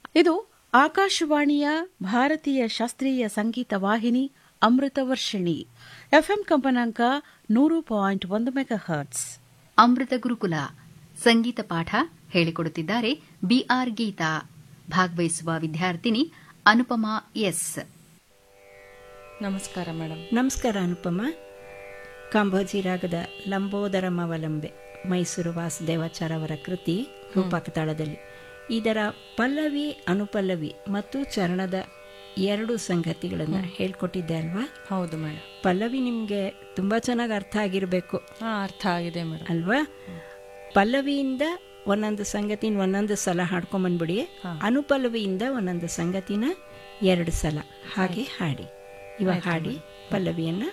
ಇದು ಆಕಾಶವಾಣಿಯ ಭಾರತೀಯ ಶಾಸ್ತ್ರೀಯ ಸಂಗೀತ ವಾಹಿನಿ ಅಮೃತ ವರ್ಷಿಣಿ ಎಫ್ಎಂ ಕಂಪನಾಂಕ ನೂರು ಪಾಯಿಂಟ್ ಒಂದು ಮೆಗಾ ಹರ್ಟ್ಸ್ ಅಮೃತ ಗುರುಕುಲ ಸಂಗೀತ ಪಾಠ ಹೇಳಿಕೊಡುತ್ತಿದ್ದಾರೆ ಬಿಆರ್ ಗೀತಾ ಭಾಗವಹಿಸುವ ವಿದ್ಯಾರ್ಥಿನಿ ಅನುಪಮಾ ಎಸ್ ನಮಸ್ಕಾರ ಮೇಡಮ್ ನಮಸ್ಕಾರ ಅನುಪಮ ಕಾಂಬೋಜಿ ರಾಗದ ಲಂಬೋದರಮವಲಂಬೆ ಮೈಸೂರು ವಾಸುದೇವಾಚಾರ ಅವರ ಕೃತಿ ರೂಪಕ ತಾಳದಲ್ಲಿ ಇದರ ಪಲ್ಲವಿ ಅನುಪಲ್ಲವಿ ಮತ್ತು ಚರಣದ ಎರಡು ಸಂಗತಿಗಳನ್ನು ಹೇಳ್ಕೊಟ್ಟಿದ್ದೆ ಅಲ್ವಾ ಹೌದು ಮೇಡಮ್ ಪಲ್ಲವಿ ನಿಮಗೆ ತುಂಬ ಚೆನ್ನಾಗಿ ಅರ್ಥ ಆಗಿರಬೇಕು ಹಾ ಅರ್ಥ ಆಗಿದೆ ಮೇಡಮ್ ಅಲ್ವಾ ಪಲ್ಲವಿಯಿಂದ ಒಂದೊಂದು ಸಂಗತಿನ ಒಂದೊಂದು ಸಲ ಹಾಡ್ಕೊಂಬಂದ್ಬಿಡಿ ಅನುಪಲ್ಲವಿಯಿಂದ ಒಂದೊಂದು ಸಂಗತಿನ ಎರಡು ಸಲ ಹಾಗೆ ಹಾಡಿ ಇವಾಗ ಹಾಡಿ ಪಲ್ಲವಿಯನ್ನು